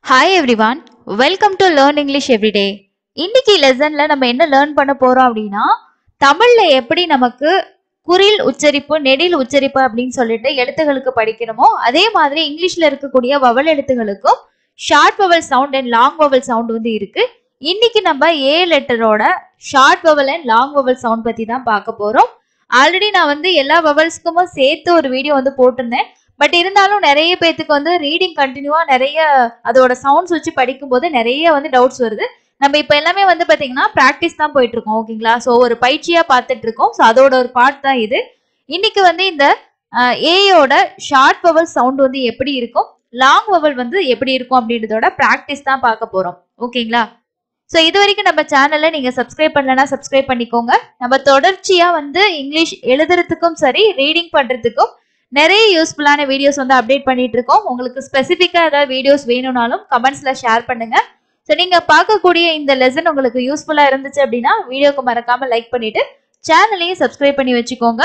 hi everyone welcome to learn English everyday இன்னைக்கு லெசன்ல நம்ம என்ன லேர்ன் பண்ண போறோம் அப்படின்னா தமிழ்ல எப்படி நமக்கு குறில் உச்சரிப்பு நெடில் உச்சரிப்பு அப்படின்னு சொல்லிட்டு எழுத்துகளுக்கு படிக்கணுமோ அதே மாதிரி இங்கிலீஷ்ல இருக்கக்கூடிய வவல் எழுத்துகளுக்கும் short vowel sound and long vowel sound வந்து இருக்கு இன்னைக்கு நம்ம ஏ லெட்டரோட short vowel and long vowel sound பத்தி தான் பார்க்க போறோம் ஆல்ரெடி நான் வந்து எல்லா வவல்ஸ்க்குமே சேர்த்து ஒரு வீடியோ வந்து போட்டிருந்தேன் பட் இருந்தாலும் நிறைய பேத்துக்கு வந்து ரீடிங் கண்டினியூவா நிறைய அதோட சவுண்ட்ஸ் வச்சு படிக்கும்போது நிறைய வந்து டவுட்ஸ் வருது நம்ம இப்போ எல்லாமே வந்து பாத்தீங்கன்னா ப்ராக்டிஸ் தான் போயிட்டு இருக்கோம் ஓகேங்களா ஸோ ஒரு பயிற்சியா பார்த்துட்டு இருக்கோம் ஸோ அதோட ஒரு பார்ட் தான் இது இன்னைக்கு வந்து இந்த ஏயோட ஷார்ட் வவல் சவுண்ட் வந்து எப்படி இருக்கும் லாங் வவல் வந்து எப்படி இருக்கும் அப்படின்றதோட ப்ராக்டிஸ் தான் பார்க்க போறோம் ஓகேங்களா ஸோ இது வரைக்கும் நம்ம சேனலை நீங்க சப்ஸ்கிரைப் பண்ணலன்னா சப்ஸ்கிரைப் பண்ணிக்கோங்க நம்ம தொடர்ச்சியா வந்து இங்கிலீஷ் எழுதுறதுக்கும் சரி ரீடிங் பண்றதுக்கும் நிறைய யூஸ்ஃபுல்லான வீடியோஸ் வந்து அப்டேட் பண்ணிட்டு இருக்கோம் உங்களுக்கு ஸ்பெசிஃபிக்கா ஏதாவது வீடியோஸ் வேணும்னாலும் கமெண்ட்ஸ்ல ஷேர் பண்ணுங்க ஸோ நீங்க பார்க்கக்கூடிய இந்த லெசன் உங்களுக்கு யூஸ்ஃபுல்லா இருந்துச்சு அப்படின்னா வீடியோக்கு மறக்காம லைக் பண்ணிட்டு சேனலையும் சப்ஸ்கிரைப் பண்ணி வச்சுக்கோங்க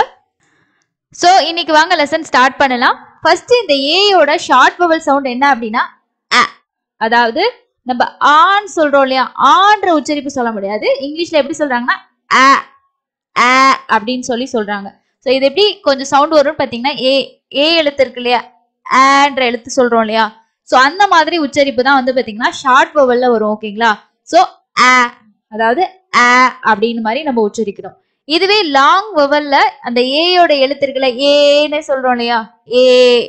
ஸோ இன்னைக்கு வாங்க லெசன் ஸ்டார்ட் பண்ணலாம் ஃபர்ஸ்ட் இந்த ஏயோட ஷார்ட் வவல் சவுண்ட் என்ன அப்படின்னா அ அதாவது நம்ம ஆன் சொல்றோம் இல்லையா ஆன்ற உச்சரிப்பு சொல்ல முடியாது இங்கிலீஷ்ல எப்படி சொல்றாங்கன்னா அ அ அப்படின்னு சொல்லி சொல்றாங்க ஸோ இது எப்படி கொஞ்சம் சவுண்ட் வரும்னு பார்த்தீங்கன்னா ஏ ஏ எழுத்து இருக்கு இல்லையா ஆன்ற எழுத்து சொல்றோம் இல்லையா ஸோ அந்த மாதிரி உச்சரிப்பு தான் வந்து பார்த்தீங்கன்னா ஷார்ட் வவல்ல வரும் ஓகேங்களா ஸோ ஆ அதாவது ஆ அப்படின்னு மாதிரி நம்ம உச்சரிக்கணும் இதுவே லாங் வவல்ல அந்த ஏயோட எழுத்து இருக்குல்ல ஏன்னு சொல்றோம் இல்லையா ஏ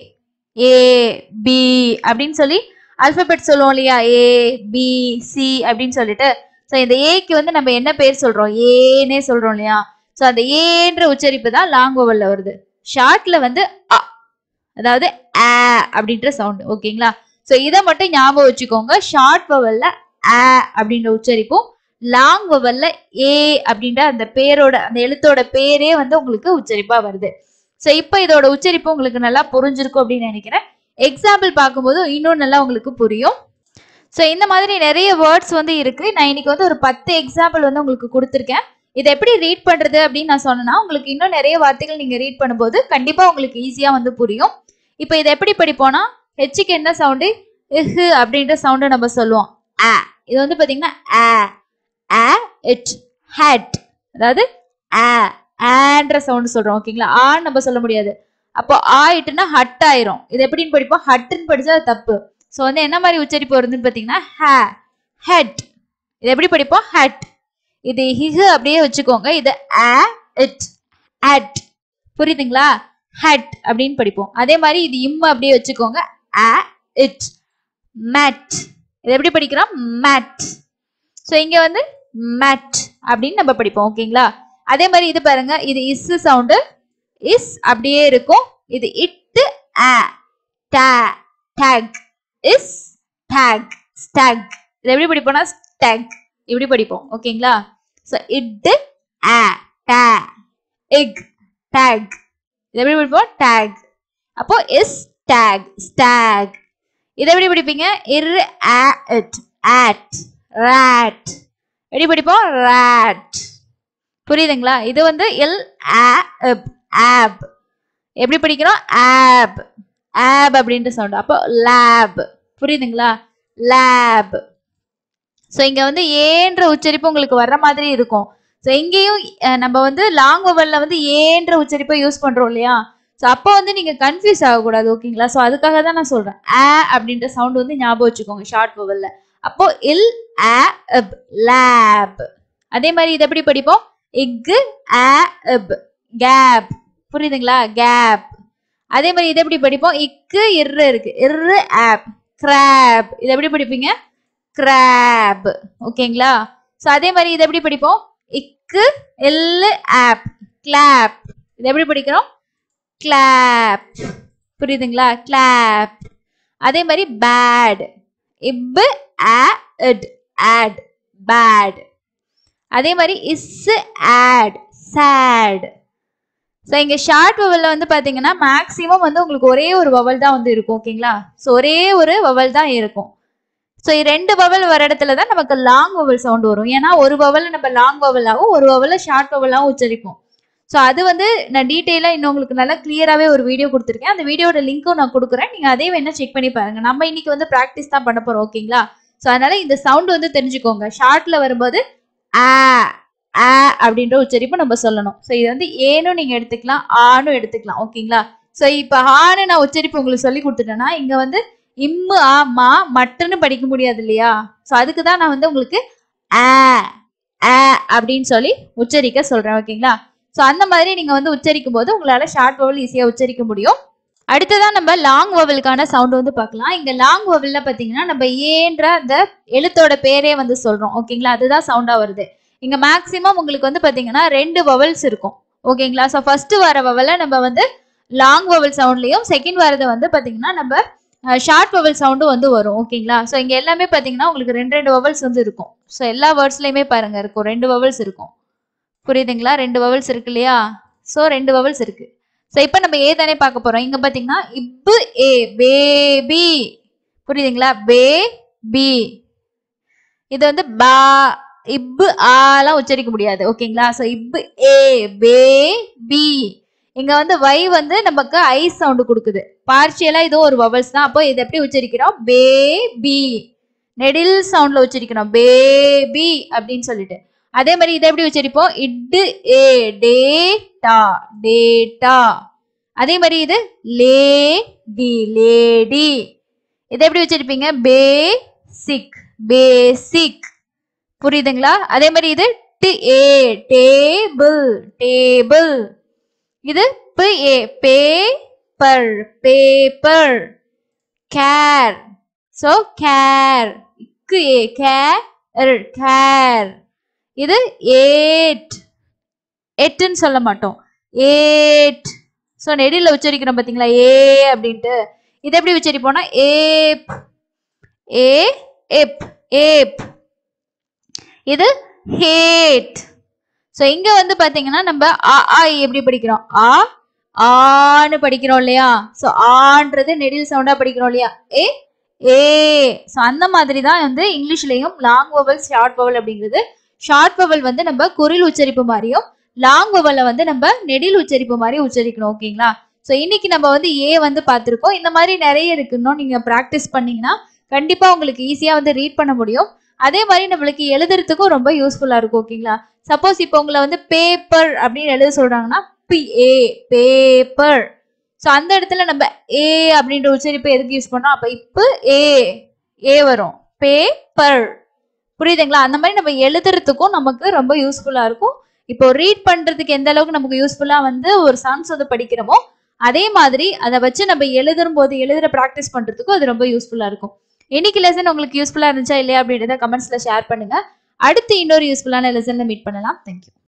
ஏ பி அப்படின்னு சொல்லி அல்பபெட் சொல்லுவோம் இல்லையா ஏ பி சி அப்படின்னு சொல்லிட்டு ஸோ இந்த ஏக்கு வந்து நம்ம என்ன பேர் சொல்றோம் ஏன்னே சொல்றோம் இல்லையா ஸோ அந்த ஏன்ற உச்சரிப்பு தான் லாங் ஓவல்ல வருது ஷார்ட்ல வந்து அ அதாவது ஆ அப்படின்ற சவுண்ட் ஓகேங்களா ஸோ இதை மட்டும் ஞாபகம் வச்சுக்கோங்க ஷார்ட் வவல்ல ஆ அப்படின்ற உச்சரிப்பும் லாங் வவல்ல ஏ அப்படின்ற அந்த பேரோட அந்த எழுத்தோட பேரே வந்து உங்களுக்கு உச்சரிப்பா வருது ஸோ இப்போ இதோட உச்சரிப்பு உங்களுக்கு நல்லா புரிஞ்சிருக்கும் அப்படின்னு நினைக்கிறேன் எக்ஸாம்பிள் பார்க்கும்போது இன்னும் நல்லா உங்களுக்கு புரியும் ஸோ இந்த மாதிரி நிறைய வேர்ட்ஸ் வந்து இருக்கு நான் இன்னைக்கு வந்து ஒரு பத்து எக்ஸாம்பிள் வந்து உங்களுக்கு கொடுத்துருக்கேன் இதை எப்படி ரீட் பண்றது அப்படின்னு நான் சொன்னேன்னா உங்களுக்கு இன்னும் நிறைய வார்த்தைகள் நீங்க ரீட் பண்ணும்போது கண்டிப்பா உங்களுக்கு ஈஸியா வந்து புரியும் இப்போ இதை எப்படி படிப்போம்னா ஹெச்சுக்கு என்ன சவுண்டு இஹு அப்படின்ற சவுண்டு நம்ம சொல்லுவோம் ஆ இது வந்து பாத்தீங்கன்னா ஆ ஆ இட் ஹட் அதாவது ஆ ஆன்ற சவுண்ட் சொல்றோம் ஓகேங்களா ஆன்னு நம்ம சொல்ல முடியாது அப்போ ஆ இட்டுனா ஹட் ஆயிரும் இது எப்படின்னு படிப்போம் ஹட்டுன்னு படிச்சா அது தப்பு ஸோ வந்து என்ன மாதிரி உச்சரிப்பு வருதுன்னு பார்த்தீங்கன்னா ஹே ஹெட் இது எப்படி படிப்போம் ஹட் இது ஹிஹு அப்படியே வச்சுக்கோங்க இது அ இட் அட் புரியுதுங்களா ஹட் அப்படின்னு படிப்போம் அதே மாதிரி இது இம் அப்படியே வச்சுக்கோங்க அ இட் மேட் இது எப்படி படிக்கிறோம் மேட் ஸோ இங்க வந்து மேட் அப்படின்னு நம்ம படிப்போம் ஓகேங்களா அதே மாதிரி இது பாருங்க இது இஸ் சவுண்டு இஸ் அப்படியே இருக்கும் இது இட்டு அ டா டேக் இஸ் டேக் ஸ்டாக் இது எப்படி படிப்போம்னா ஸ்டாக் இப்படி படிப்போம் ஓகேங்களா ஸோ இட்டு ஆ டா இக் டேக் இது எப்படி படிப்போம் டேக் அப்போ இஸ் டேக் ஸ்டாக் இதை எப்படி படிப்பீங்க இரு ஆ இட் ஆட் ராட் எப்படி படிப்போம் ராட் புரியுதுங்களா இது வந்து எல் ஆ ஆப் எப்படி படிக்கிறோம் ஆப் ஆப் அப்படின்ற சவுண்ட் அப்போ லேப் புரியுதுங்களா லேப் ஸோ இங்க வந்து ஏன்ற உச்சரிப்பு உங்களுக்கு வர்ற மாதிரி இருக்கும் ஸோ இங்கேயும் அஹ், நம்ம வந்து லாங் வவல்ல வந்து ஏன்ற உச்சரிப்பை யூஸ் பண்றோம் இல்லையா ஸோ அப்போ வந்து நீங்க கன்ஃபியூஸ் ஆகக்கூடாது ஓகேங்களா ஸோ அதுக்காக தான் நான் சொல்றேன் ஆ அப்படின்ற சவுண்ட் வந்து ஞாபகம் வச்சுக்கோங்க ஷார்ட் வவல்ல அப்போ இல் ஆ அப் லேப் அதே மாதிரி இதை எப்படி படிப்போம் இக்கு ஆ அப் கேப் புரியுதுங்களா கேப் அதே மாதிரி இதை எப்படி படிப்போம் இக்கு இரு இருக்கு இரு ஆப் கிராப் இதை எப்படி படிப்பீங்க கிராப் ஓகேங்களா ஸோ அதே மாதிரி இதை எப்படி படிப்போம் இக்கு எல் ஆப் கிளாப் இதை எப்படி படிக்கிறோம் கிளாப் புரியுதுங்களா கிளாப் அதே மாதிரி பேட் இப் ஆட் ஆட் பேட் அதே மாதிரி இஸ் ஆட் சேட் ஸோ இங்கே ஷார்ட் வவலில் வந்து பார்த்தீங்கன்னா மேக்ஸிமம் வந்து உங்களுக்கு ஒரே ஒரு வவல் தான் வந்து இருக்கும் ஓகேங்களா ஸோ ஒரே ஒரு வவல் தான் இருக்கும் ஸோ ரெண்டு வவல் வர இடத்துல தான் நமக்கு லாங் வவல் சவுண்ட் வரும் ஏன்னா ஒரு வவல் நம்ம லாங் வவலாகவும் ஒரு வவலை ஷார்ட் வவலாகவும் உச்சரிப்போம் ஸோ அது வந்து நான் டீட்டெயிலாக இன்னும் உங்களுக்கு நல்லா கிளியராகவே ஒரு வீடியோ கொடுத்துருக்கேன் அந்த வீடியோட லிங்க்கும் நான் கொடுக்குறேன் நீங்கள் அதே வேணா செக் பண்ணி பாருங்க நம்ம இன்னைக்கு வந்து ப்ராக்டிஸ் தான் பண்ண போகிறோம் ஓகேங்களா ஸோ அதனால இந்த சவுண்ட் வந்து தெரிஞ்சுக்கோங்க ஷார்ட்ல வரும்போது ஆ ஆ அப்படின்ற உச்சரிப்பு நம்ம சொல்லணும் ஸோ இது வந்து ஏனும் நீங்கள் எடுத்துக்கலாம் ஆணும் எடுத்துக்கலாம் ஓகேங்களா ஸோ இப்போ ஆனு நான் உச்சரிப்பு உங்களுக்கு சொல்லி கொடுத்துட்டேன்னா இங்கே வந்து இம்மு ஆ மா மட்டுன்னு படிக்க முடியாது இல்லையா ஸோ அதுக்கு தான் நான் வந்து உங்களுக்கு ஆ ஆ அப்படின்னு சொல்லி உச்சரிக்க சொல்றேன் ஓகேங்களா ஸோ அந்த மாதிரி நீங்க வந்து உச்சரிக்கும் போது உங்களால ஷார்ட் வவல் ஈஸியா உச்சரிக்க முடியும் அடுத்ததா நம்ம லாங் வவலுக்கான சவுண்ட் வந்து பார்க்கலாம் இங்க லாங் வவல்ல பாத்தீங்கன்னா நம்ம ஏன்ற அந்த எழுத்தோட பேரே வந்து சொல்றோம் ஓகேங்களா அதுதான் சவுண்டா வருது இங்க மேக்சிமம் உங்களுக்கு வந்து பாத்தீங்கன்னா ரெண்டு வவல்ஸ் இருக்கும் ஓகேங்களா ஸோ ஃபர்ஸ்ட் வர வவலை நம்ம வந்து லாங் வவல் சவுண்ட்லயும் செகண்ட் வரது வந்து பாத்தீங்கன்னா நம்ம ஷார்ட் வவல் சவுண்டும் வந்து வரும் ஓகேங்களா ஸோ இங்க எல்லாமே பாத்தீங்கன்னா உங்களுக்கு ரெண்டு ரெண்டு வவல்ஸ் வந்து இருக்கும் ஸோ எல்லா வேர்ட்ஸ்லயுமே பாருங்க இருக்கும் ரெண்டு வவல்ஸ் இருக்கும் புரியுதுங்களா ரெண்டு வவல்ஸ் இருக்கு இல்லையா ஸோ ரெண்டு வவல்ஸ் இருக்கு ஸோ இப்போ நம்ம ஏ தானே பார்க்க போறோம் இங்க பாத்தீங்கன்னா இப்பு ஏ பேபி புரியுதுங்களா பே பி இது வந்து பா இப்பு ஆலாம் உச்சரிக்க முடியாது ஓகேங்களா ஸோ இப்பு ஏ பே பி இங்க வந்து வை வந்து நமக்கு ஐ சவுண்ட் கொடுக்குது பார்ஷியலா இது ஒரு வவல்ஸ் தான் அப்போ இது எப்படி உச்சரிக்கிறோம் பேபி நெடில் சவுண்ட்ல உச்சரிக்கணும் பேபி அப்படின்னு சொல்லிட்டு அதே மாதிரி இதை எப்படி உச்சரிப்போம் இட்டு ஏ டேட்டா டேட்டா அதே மாதிரி இது லே டி லேடி இதை எப்படி உச்சரிப்பீங்க பேசிக் பேசிக் புரியுதுங்களா அதே மாதிரி இது டி ஏ டேபிள் டேபிள் இது P A paper paper care so care இக்கு ஏ கேர் கேர் இது ஏட் எட்டுன்னு சொல்ல மாட்டோம் ஏட் ஸோ நெடியில் உச்சரிக்கிறோம் பார்த்தீங்களா ஏ அப்படின்ட்டு இது எப்படி உச்சரிப்போம்னா ஏப் ஏ எப் ஏப் இது ஹேட் ஸோ இங்க வந்து பாத்தீங்கன்னா நம்ம ஆ ஆ இ எப்படி படிக்கிறோம் ஆ ஆன்னு படிக்கிறோம் இல்லையா ஸோ ஆன்றது நெடில் சவுண்டா படிக்கிறோம் இல்லையா ஏ ஏ ஸோ அந்த மாதிரி தான் வந்து இங்கிலீஷ்லயும் லாங் வவல் ஷார்ட் வவல் அப்படிங்கிறது ஷார்ட் வவல் வந்து நம்ம குரில் உச்சரிப்பு மாதிரியும் லாங் வவலை வந்து நம்ம நெடில் உச்சரிப்பு மாதிரி உச்சரிக்கணும் ஓகேங்களா ஸோ இன்னைக்கு நம்ம வந்து ஏ வந்து பார்த்துருக்கோம் இந்த மாதிரி நிறைய இருக்கு இன்னும் நீங்க ப்ராக்டிஸ் பண்ணீங்கன்னா கண்டிப்பா உங்களுக்கு ஈஸியா வந்து ரீட் பண்ண முடியும் அதே மாதிரி நம்மளுக்கு எழுதுறதுக்கும் ரொம்ப யூஸ்ஃபுல்லா இருக்கும் ஓகேங்களா சப்போஸ் இப்போ உங்களை வந்து பேப்பர் அப்படின்னு எழுத சொல்றாங்கன்னா பி ஏ பேப்பர் ஸோ அந்த இடத்துல நம்ம ஏ அப்படின்ற உச்சரிப்பு எதுக்கு யூஸ் பண்ணோம் அப்போ இப்போ ஏ ஏ வரும் பேப்பர் புரியுதுங்களா அந்த மாதிரி நம்ம எழுதுறதுக்கும் நமக்கு ரொம்ப யூஸ்ஃபுல்லா இருக்கும் இப்போ ரீட் பண்றதுக்கு எந்த அளவுக்கு நமக்கு யூஸ்ஃபுல்லா வந்து ஒரு சாங்ஸ் வந்து படிக்கிறோமோ அதே மாதிரி அதை வச்சு நம்ம எழுதும் போது எழுதுற ப்ராக்டிஸ் பண்றதுக்கும் அது ரொம்ப யூஸ்ஃபுல்லா இருக்கும் இன்னைக்கு லெசன் உங்களுக்கு யூஸ்ஃபுல்லா இருந்துச்சா இல்லையா அப்படின்றத கமெண்ட்ஸ்ல ஷேர் பண்ணுங்க அடுத்து இன்னொரு யூஸ்ஃபுல்லான லெசன்ல மீட் பண்ணலாம் தேங்க்யூ